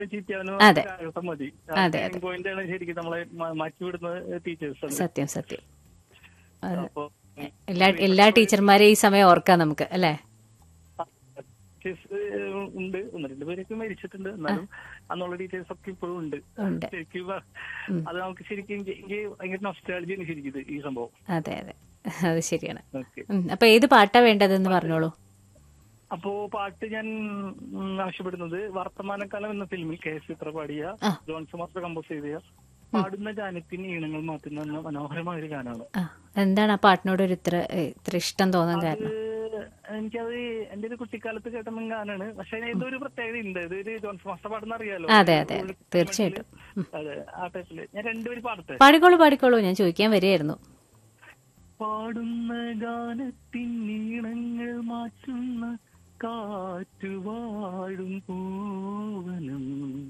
ചീത്തയാവുന്ന അതെ. കാലഘട്ടം മതി അതെ, അതെ. പോയിന്റ് ആണ് ശരിക്കും നമ്മളെ മ- മാറ്റി വിടുന്ന ടീച്ചേഴ്സ് സത്യം സത്യം അതെ. അപ്പൊ എല്ലാ എല്ലാ ടീച്ചർമാരെയും ഈ സമയം ഓർക്കാം നമുക്ക് അല്ലേ ടീച്ചേഴ്സ് ഉണ്ട് ഒന്ന് രണ്ട് പേരൊക്കെ മരിച്ചിട്ടുണ്ട് എന്നാലും അന്നുള്ള ടീച്ചേഴ്സ് ഒക്കെ ഇപ്പോഴും ഉണ്ട് ഉണ്ട് ശരിക്കും പ- അത് നമുക്ക് ശരിക്കും എനിക്ക് എനിക്ക് ഭയങ്കര നൊസ്റ്റാളജിയാണ് ശരിക്കും ഇത് ഈ സംഭവം അതെ അതെ അത് ശരിയാണ് ഓക്കെ ഉം. അപ്പൊ ഏത് പാട്ടാ വേണ്ടതെന്ന് പറഞ്ഞോളൂ അപ്പോ പാട്ട് ഞാൻ ഉം, ആവശ്യപ്പെടുന്നത് വർത്തമാനകാലം എന്ന ഫിലിമിൽ കെ എസ് ചിത്ര പാടിയ ആ. ജോൺസൺ മാസ്റ്റർ കമ്പോസ് ചെയ്ത പാടുന്ന ഗാനത്തിന് ഈണങ്ങൾ മാറ്റുന്ന എന്ന മനോഹരമായ ഒരു ഗാനമാണ് ആ എന്താണ് ആ പാട്ടിനോട് ഒരു ഇത്ര ഏ, ഇത്ര ഇഷ്ടം തോന്നാൻ അത് കാരണം എനിക്കത് എന്റെ ഒരു കുട്ടിക്കാലത്ത് കേട്ട ഗാനാണ് പക്ഷെ അതിന് ഇതൊരു പ്രത്യേകത ഉണ്ട് ഇതൊരു ജോൺസൺ മാസ്റ്റർ പാടുന്ന അറിയാലോ അതെ, അതെ, അതെ. തീർച്ചയായിട്ടും. അതെ ആ ടൈപ്പില് ഞാൻ രണ്ടുപേരും പാടട്ടെ പാടിക്കോളൂ പാടിക്കോളൂ ഞാൻ ചോദിക്കാൻ വരികയായിരുന്നു പാടുന്ന ഗാനത്തിൻ ഈണങ്ങൾ മാറ്റുന്ന കാറ്റുവാഴും പൂവനം